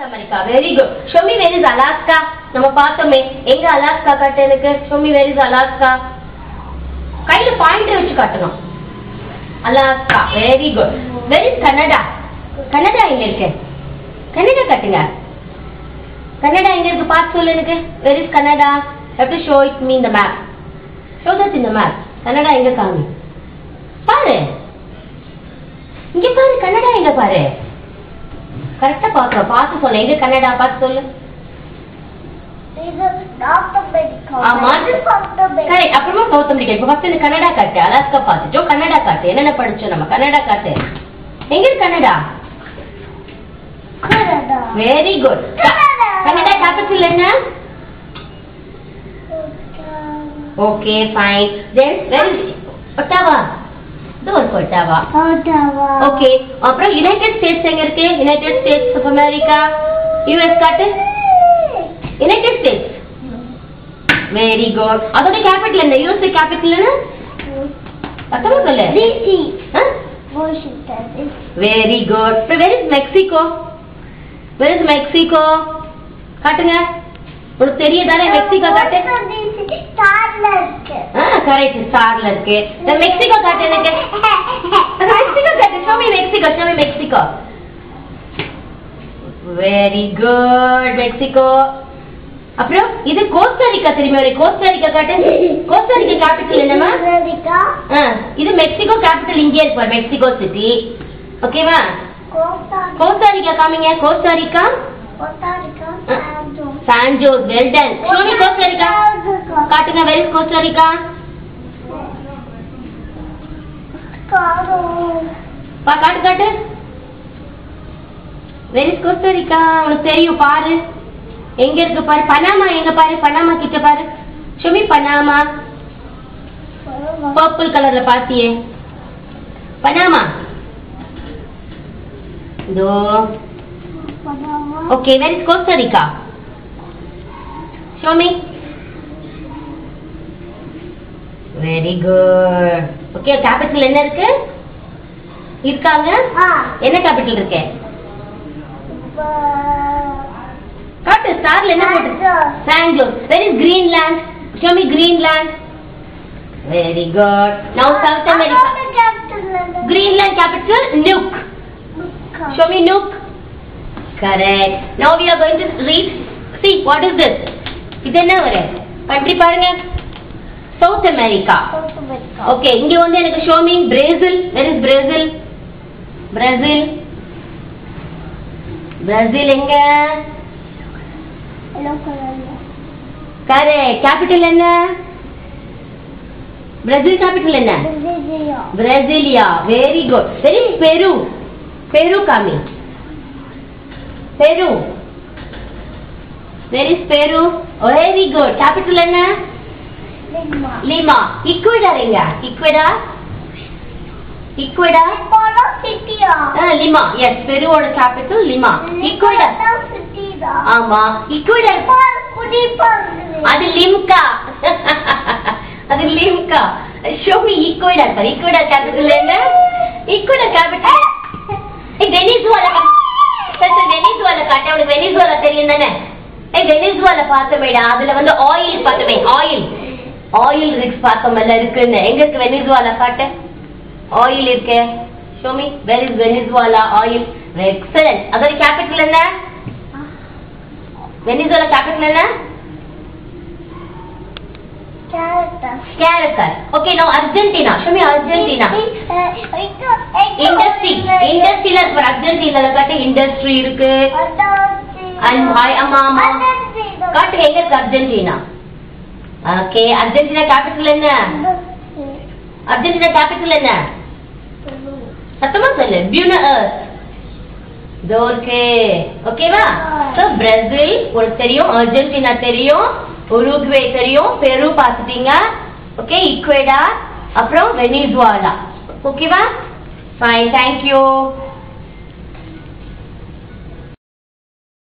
South America very good show me where is Alaska நம்ம பார்த்தோமே எங்க அலாஸ்கா காட்டு எனக்கு ஷோமி வெர் இஸ் அலாஸ்கா கையில பாயிண்ட் வச்சு காட்டணும் Alaska very good where is Canada Canada எங்க இருக்கு கனடா காட்டுங்க கனடா எங்க இருக்கு பார்த்து சொல்லு எனக்கு where is Canada have to show it me இந்த மேப் ஷோ தட் இந்த மேப் கனடா எங்க காமி பாரு இங்க பாரு கனடா எங்க பாரு கரெக்டா பாக்குறோம் பார்த்து சொல்லு எங்க கனடா பார்த்து சொல்லு இது நார்த் அமெரிக்கா ஆமா. இது சவுத் அமெரிக்கா கரெக்ட் அப்புறமா சவுத் அமெரிக்கா இப்போ ஃபர்ஸ்ட் இந்த கனடா காட்டு அலாஸ்கா பார்த்துட்டோம் கனடா காட்டு என்னென்ன படிச்சோம் நம்ம கனடா காட்டு எங்க இருக்கு Canada Canada very good Canada. Canada capital என்ன okay fine then very Ottawa இது ஒரு ஒட்டாவா ஓட்டாவா ஓகே அப்புறம் யுனைடெட் ஸ்டேட்ஸ் எங்க இருக்கு United States of America US காட்டு யுனைடெட் ஸ்டேட்ஸ் வெரி குட் அதோட கேபிட்டல் என்ன யூஎஸ் கேபிட்டல் என்ன அத்தமா சொல்லு டிசி ஆ Washington very good where is Mexico where is Mexico காட்டுங்க உனக்கு தெரியுதானே மெக்சிகோ காட்டு டிசி ஸ்டார்ல இருக்கு ஆ கரெக்ட் ஸ்டார்ல இருக்கு இந்த மெக்சிகோ காட்டு எனக்கு மெக்சிகோ காட்டு show me Mexico show me Mexico very good Mexico அப்புறம் இது கோஸ்டாரிக்கா தெரியுமா உனக்கு? கோஸ்டாரிக்கா காட்டு கோஸ்டாரிக்கா கேபிட்டல் என்னமா அமெரிக்கா ஆ, இது மெக்சிகோ கேபிட்டல் இங்கே இருக்கு பாரு, மெக்சிகோ சிட்டி ஓகேவா கோஸ்டா கோஸ்டாரிக்கா காமிங்க கோஸ்டாரிக்கா கோஸ்டாரிக்கா ஆ. சான்ஜோ சான்ஜோஸ் வெல்டன் ஷோமி கோஸ்டாரிக்கா காட்டுங்க வெரி கோஸ்டாரிக்கா காரோ பா காட்டு காட்டு வெரி கோஸ்டாரிக்கா உனக்கு தெரியும் பாரு எங்க இருக்கு பாரு பனாமா எங்க பாரு பனாமா கிட்ட பாரு ஷோமி பனாமா பர்பிள் கலர்ல பாத்தியே பனாமா இதோ okay very Costa Rica show me very good okay capital என்ன இருக்கு இருக்காங்க ஆ என்ன கேபிட்டல் இருக்கு காட்டு ஸ்டார்ல என்ன போட்டு San Jose very Greenland show me Greenland very good now South America Greenland capital Nuuk Show me Nook. Correct. Now we are going to read. See, what is this? இது என்ன ஒரு கண்ட்ரி பாருங்க சவுத் அமெரிக்கா ஓகே இங்க வந்து எனக்கு show me Brazil where is Brazil Brazil Brazil எங்க correct capital என்ன Brazil capital என்ன Brasilia very good very Peru Peru காமி பெரு வெரி பெரு வெரி குட் கேபிட்டல் என்ன லிமா இக்வெடார் எங்க இக்வெடார் இக்வெடார் லிமா எஸ் பெருவோட கேபிட்டல் லிமா இக்வெடார் ஆமா இக்வெடார் அது லிம்கா அது லிம்கா show me Ecuador sir Ecuador capital என்ன ஈக்குவடர் கேபிட்டல் ஏய் வெனிசுவாலா சார் சார் வெனிசுவாலா காட்ட உனக்கு வெனிசுவாலா தெரியும் தானே ஏய் வெனிசுவாலா பார்த்தமேடா அதுல வந்து ஆயில் பார்த்தமே ஆயில் ஆயில் ரிக்ஸ் பார்த்தோம்ல இருக்குன்னு எங்க இருக்கு வெனிசுவாலா காட்ட ஆயில் இருக்கு show me where is Venezuela oil excellent அதோட கேபிட்டல் என்ன வெனிசுவாலா கேபிட்டல் என்ன Caracas okay no Argentina show me Argentina industry இண்டஸ்ட்ரியில இருக்கு அர்ஜென்டினால காட்டு இண்டஸ்ட்ரி இருக்கு அண்ட் ஹாய் ஆமா ஆமா காட்டுங்க எங்க இருக்கு அர்ஜென்டினா ஓகே அர்ஜென்டினா கேபிட்டல் என்ன அர்ஜென்டினா கேபிட்டல் என்ன சத்தமா சொல்லு பியூனா இதோ இருக்கு ஓகேவா சோ பிரேசில் உனக்கு தெரியும் அர்ஜென்டினா தெரியும் உருகுவே தெரியும் பெரு பார்த்துட்டீங்க ஓகே ஈக்குவேடா அப்புறம் வெனிசுவாலா ஓகேவா ஃபைன் தேங்க்யூ